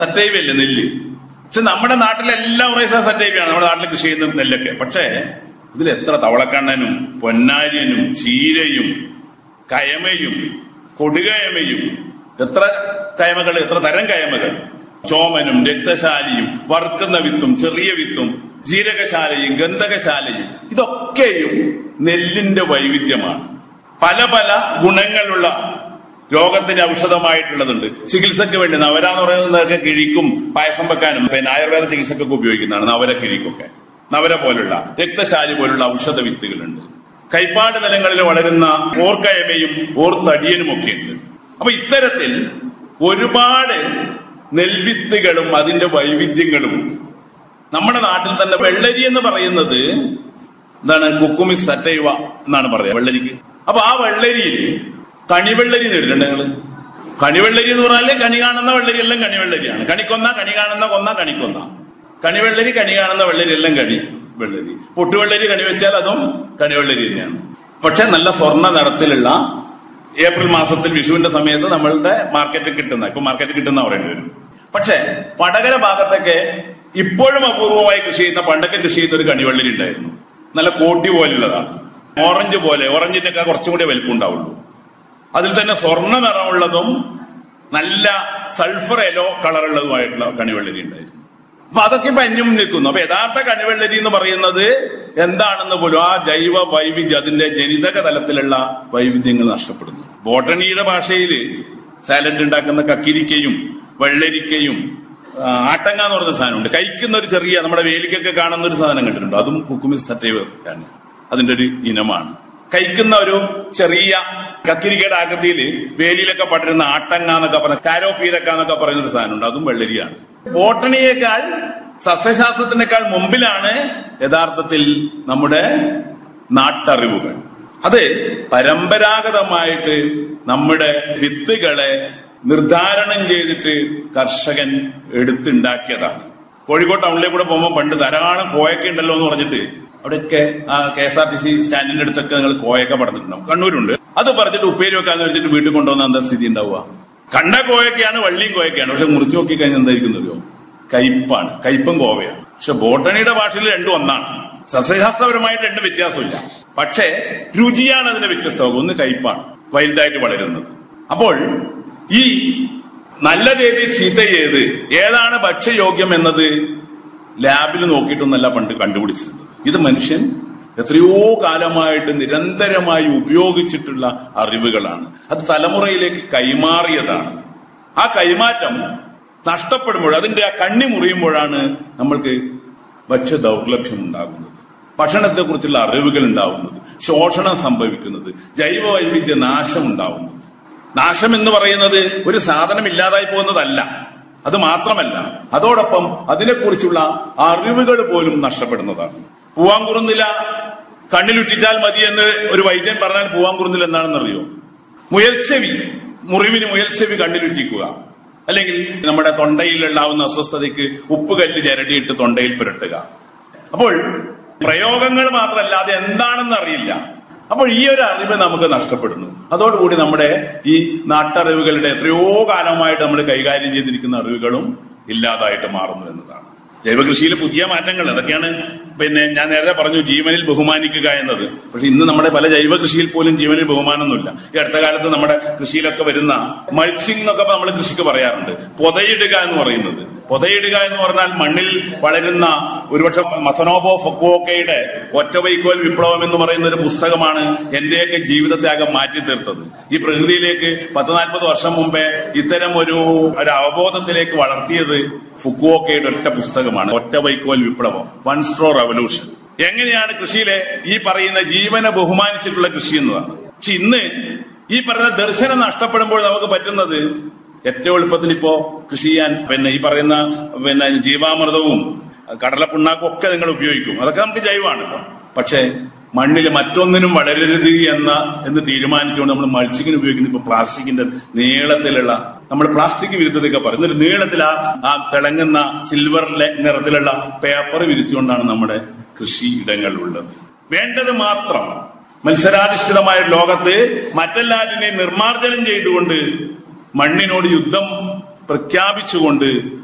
സറ്റൈവല്ലേ നെല്ല് പക്ഷെ നമ്മുടെ നാട്ടിലെ എല്ലാ റൈസും സറ്റൈവയാണ് നമ്മുടെ നാട്ടിൽ കൃഷി ചെയ്യുന്ന നെല്ലൊക്കെ പക്ഷേ ഇതിൽ എത്ര തവളക്കണ്ണനും പൊന്നാര്യനും ചീരയും കയമയും കൊടുകയമയും എത്ര കയമകൾ എത്ര തരം കയമകൾ ചോമനും രക്തശാലിയും വറുക്കുന്ന വിത്തും ചെറിയ വിത്തും ജീരകശാലയും ഗന്ധകശാലയും ഇതൊക്കെയും നെല്ലിന്റെ വൈവിധ്യമാണ് പല പല ഗുണങ്ങളുള്ള രോഗത്തിന് ഔഷധമായിട്ടുള്ളതുണ്ട് ചികിത്സയ്ക്ക് വേണ്ടി നവര എന്ന് പറയുന്നതൊക്കെ കിഴിക്കും പായസം വെക്കാനും പിന്നെ ആയുർവേദ ചികിത്സക്കൊക്കെ ഉപയോഗിക്കുന്നതാണ് നവര കിഴിക്കൊക്കെ നവര പോലുള്ള രക്തശാലി പോലുള്ള ഔഷധ വിത്തുകളുണ്ട് കൈപ്പാട് നിലങ്ങളിൽ വളരുന്ന ഓർക്കയമയും ഓർത്തടിയനും ഒക്കെ ഉണ്ട് അപ്പൊ ഇത്തരത്തിൽ ഒരുപാട് നെൽവിത്തുകളും അതിന്റെ വൈവിധ്യങ്ങളും ഉണ്ട് നമ്മുടെ നാട്ടിൽ തന്നെ വെള്ളരി എന്ന് പറയുന്നത് എന്താണ് കുക്കുമി സറ്റൈവ എന്നാണ് പറയുക വെള്ളരിക്ക് അപ്പൊ ആ വെള്ളരിയിൽ കണിവെള്ളരി നേരിട്ടുണ്ട് ഞങ്ങള് കണിവെള്ളരി എന്ന് പറഞ്ഞാല് കണി കാണുന്ന വെള്ളരി എല്ലാം കണിവെള്ളരിയാണ് കണിക്കൊന്ന കണി കാണുന്ന കൊന്ന കണിക്കൊന്ന കണിവെള്ളരി കണി കാണുന്ന വെള്ളരി എല്ലാം കണി വെള്ളരി പൊട്ടുവെള്ളരി കണി വെച്ചാൽ അതും കണിവെള്ളരി തന്നെയാണ് പക്ഷെ നല്ല സ്വർണ്ണ നിറത്തിലുള്ള ഏപ്രിൽ മാസത്തിൽ വിഷുവിന്റെ സമയത്ത് നമ്മളുടെ മാർക്കറ്റിൽ കിട്ടുന്ന ഇപ്പൊ മാർക്കറ്റിൽ കിട്ടുന്ന പറയേണ്ടി വരും പക്ഷെ വടകര ഭാഗത്തൊക്കെ ഇപ്പോഴും അപൂർവമായി കൃഷി ചെയ്യുന്ന പണ്ടൊക്കെ കൃഷി ചെയ്യുന്ന ഒരു കണിവെള്ളരി ഉണ്ടായിരുന്നു നല്ല കോട്ടി പോലുള്ളതാണ് ഓറഞ്ച് പോലെ ഓറഞ്ചിന്റെ ഒക്കെ കുറച്ചും കൂടി വലിപ്പം ഉണ്ടാവുള്ളൂ അതിൽ തന്നെ സ്വർണ്ണ നിറമുള്ളതും നല്ല സൾഫർ എലോ കളറുള്ളതുമായിട്ടുള്ള കണിവെള്ളരി ഉണ്ടായിരുന്നു അപ്പൊ അതൊക്കെ ഇപ്പൊ അന്യം നിൽക്കുന്നു അപ്പൊ യഥാർത്ഥ കണിവെള്ളരി എന്ന് പറയുന്നത് എന്താണെന്ന് പോലും ആ ജൈവ വൈവിധ്യം അതിന്റെ ജനിതക തലത്തിലുള്ള വൈവിധ്യങ്ങൾ നഷ്ടപ്പെടുന്നു ബോട്ടണിയുടെ ഭാഷയിൽ സാലഡ് ഉണ്ടാക്കുന്ന കക്കിരിക്കയും വെള്ളരിക്കയും ആ, ആട്ടങ്ങ എന്ന് പറയുന്ന സാധനമുണ്ട് കഴിക്കുന്ന ഒരു ചെറിയ നമ്മുടെ വേലിക്കൊക്കെ കാണുന്ന ഒരു സാധനം കണ്ടിട്ടുണ്ടോ അതും കുക്കുമിസ് സറ്റൈവ് ആണ് അതിന്റെ ഒരു ഇനമാണ് കഴിക്കുന്ന ഒരു ചെറിയ കക്കിരിക്കയുടെ ആകൃതിയിൽ വേലിയിലൊക്കെ പടരുന്ന ആട്ടങ്ങ എന്നൊക്കെ പറഞ്ഞ കാരോപീരക്ക എന്നൊക്കെ പറയുന്ന ഒരു സാധനമുണ്ട് അതും വെള്ളരിയാണ് ബോട്ടണിയേക്കാൾ സസ്യശാസ്ത്രത്തിനേക്കാൾ മുമ്പിലാണ് യഥാർത്ഥത്തിൽ നമ്മുടെ നാട്ടറിവുകൾ അത് പരമ്പരാഗതമായിട്ട് നമ്മുടെ വിത്തുകളെ നിർദ്ധാരണം ചെയ്തിട്ട് കർഷകൻ എടുത്തുണ്ടാക്കിയതാണ് കോഴിക്കോട് ടൗണിലേക്ക് കൂടെ പോകുമ്പോൾ പണ്ട് ധാരാളം കോയൊക്കെ ഉണ്ടല്ലോ എന്ന് പറഞ്ഞിട്ട് അവിടെയൊക്കെ ആ K S R T C സ്റ്റാൻഡിന്റെ അടുത്തൊക്കെ നിങ്ങൾ കോയൊക്കെ പടന്നിട്ടുണ്ടാവും കണ്ണൂരുണ്ട് അത് പറിച്ചിട്ട് ഉപ്പേരി വെക്കാന്ന് വെച്ചിട്ട് വീട്ടിൽ കൊണ്ടുവന്ന എന്താ സ്ഥിതി ഉണ്ടാവുക കണ്ട കോയൊക്കെയാണ് വള്ളിയും കോയൊക്കെയാണ് പക്ഷെ മുറിച്ചു നോക്കി കഴിഞ്ഞാൽ എന്തായിരിക്കുന്നതോ കയ്പാണ് കയ്പും കോവയാണ് പക്ഷെ ബോട്ടണിയുടെ ഭാഷയിൽ രണ്ടും ഒന്നാണ് സസ്യശാസ്ത്രപരമായിട്ട് രണ്ട് വ്യത്യാസമില്ല പക്ഷേ രുചിയാണ് അതിന്റെ വ്യത്യസ്തമാകും ഒന്ന് കയ്പാണ് വൈൽഡായിട്ട് വളരുന്നത് അപ്പോൾ ഈ നല്ലതേത് ചീത്തയേത് ഏതാണ് ഭക്ഷ്യയോഗ്യം എന്നത് ലാബിൽ നോക്കിയിട്ടൊന്നല്ല പണ്ട് കണ്ടുപിടിച്ചിരുന്നത് ഇത് മനുഷ്യൻ എത്രയോ കാലമായിട്ട് നിരന്തരമായി ഉപയോഗിച്ചിട്ടുള്ള അറിവുകളാണ് അത് തലമുറയിലേക്ക് കൈമാറിയതാണ് ആ കൈമാറ്റം നഷ്ടപ്പെടുമ്പോൾ അതിന്റെ ആ കണ്ണി മുറിയുമ്പോഴാണ് നമ്മൾക്ക് ഭക്ഷ്യ ദൗർലഭ്യം ഉണ്ടാകുന്നത് ഭക്ഷണത്തെക്കുറിച്ചുള്ള അറിവുകൾ ഉണ്ടാവുന്നത് ശോഷണം സംഭവിക്കുന്നത് ജൈവ വൈവിധ്യ നാശം ഉണ്ടാവുന്നത് നാശം എന്ന് പറയുന്നത് ഒരു സാധനം ഇല്ലാതായി പോകുന്നതല്ല അത് മാത്രമല്ല അതോടൊപ്പം അതിനെക്കുറിച്ചുള്ള അറിവുകൾ പോലും നഷ്ടപ്പെടുന്നതാണ് പൂവാങ്കുറുന്നില കണ്ണിലുറ്റിച്ചാൽ മതി എന്ന് ഒരു വൈദ്യൻ പറഞ്ഞാൽ പൂവാങ്കുറുന്നിൽ എന്താണെന്നറിയോ മുയൽച്ചെവി മുറിവിന് മുയൽച്ചെവി കണ്ണിലുറ്റിക്കുക അല്ലെങ്കിൽ നമ്മുടെ തൊണ്ടയിൽ ഉണ്ടാവുന്ന അസ്വസ്ഥതയ്ക്ക് ഉപ്പുകല്ല് ചിരടിയിട്ട് തൊണ്ടയിൽ പുരട്ടുക അപ്പോൾ പ്രയോഗങ്ങൾ മാത്രമല്ല അത് എന്താണെന്ന് അറിയില്ല അപ്പോൾ ഈ ഒരു അറിവ് നമുക്ക് നഷ്ടപ്പെടുന്നു അതോടുകൂടി നമ്മുടെ ഈ നാട്ടറിവുകളുടെ എത്രയോ കാലമായിട്ട് നമ്മൾ കൈകാര്യം ചെയ്തിരിക്കുന്ന അറിവുകളും ഇല്ലാതായിട്ട് മാറുന്നു എന്നതാണ് ജൈവകൃഷിയിലെ പുതിയ മാറ്റങ്ങൾ അതൊക്കെയാണ് പിന്നെ ഞാൻ നേരത്തെ പറഞ്ഞു ജീവനിൽ ബഹുമാനിക്കുക എന്നത് പക്ഷെ ഇന്ന് നമ്മുടെ പല ജൈവ കൃഷിയിൽ പോലും ജീവനിൽ ബഹുമാനമൊന്നുമില്ല ഈ അടുത്ത കാലത്ത് നമ്മുടെ കൃഷിയിലൊക്കെ വരുന്ന മൾച്ചിങ് എന്നൊക്കെ നമ്മൾ കൃഷിക്ക് പറയാറുണ്ട് പൊതയിടുക എന്ന് പറയുന്നത് പൊതയിടുക എന്ന് പറഞ്ഞാൽ മണ്ണിൽ വളരുന്ന ഒരുപക്ഷെ മസനോബോ ഫൊക്കോക്കയുടെ ഒറ്റ വൈക്കോൽ വിപ്ലവം എന്ന് പറയുന്ന ഒരു പുസ്തകമാണ് എന്റെയൊക്കെ ജീവിതത്തെ ആകെ മാറ്റി തീർത്തത് ഈ പ്രകൃതിയിലേക്ക് പത്ത് നാൽപ്പത് വർഷം മുമ്പേ ഇത്തരം ഒരു ഒരു അവബോധത്തിലേക്ക് വളർത്തിയത് ഫുക്കുവോക്കയുടെ ഒറ്റ പുസ്തകമാണ് ഒറ്റ വൈക്കോൽ വിപ്ലവം വൺ സ്ട്രോ റവല്യൂഷൻ എങ്ങനെയാണ് കൃഷിയിലെ ഈ പറയുന്ന ജീവനെ ബഹുമാനിച്ചിട്ടുള്ള കൃഷി എന്നതാണ് പക്ഷെ ഇന്ന് ഈ പറയുന്ന ദർശനം നഷ്ടപ്പെടുമ്പോൾ നമുക്ക് പറ്റുന്നത് ഏറ്റവും എളുപ്പത്തിൽ ഇപ്പോ കൃഷി ചെയ്യാൻ പിന്നെ ഈ പറയുന്ന പിന്നെ ജീവാമൃതവും കടലപ്പിണ്ണാക്കും ഒക്കെ നിങ്ങൾ ഉപയോഗിക്കും അതൊക്കെ നമുക്ക് ജൈവമാണ് ഇപ്പൊ പക്ഷേ മണ്ണിൽ മറ്റൊന്നിനും വളരരുത് എന്ന എന്ന് തീരുമാനിച്ചുകൊണ്ട് നമ്മൾ മൾച്ചിങ്ങിന് ഉപയോഗിക്കുന്ന ഇപ്പൊ പ്ലാസ്റ്റിക്കിന്റെ നീളത്തിലുള്ള നമ്മൾ പ്ലാസ്റ്റിക് വിരുദ്ധതയൊക്കെ പറയും ഒരു നീളത്തിൽ ആ ആ തിളങ്ങുന്ന സിൽവർ നിറത്തിലുള്ള പേപ്പർ വിരിച്ചുകൊണ്ടാണ് നമ്മുടെ കൃഷിയിടങ്ങളിലുള്ളത് വേണ്ടത് മാത്രം മത്സരാധിഷ്ഠിതമായ ലോകത്ത് മറ്റെല്ലാറ്റിനെയും നിർമ്മാർജ്ജനം ചെയ്തുകൊണ്ട് മണ്ണിനോട് യുദ്ധം പ്രഖ്യാപിച്ചുകൊണ്ട്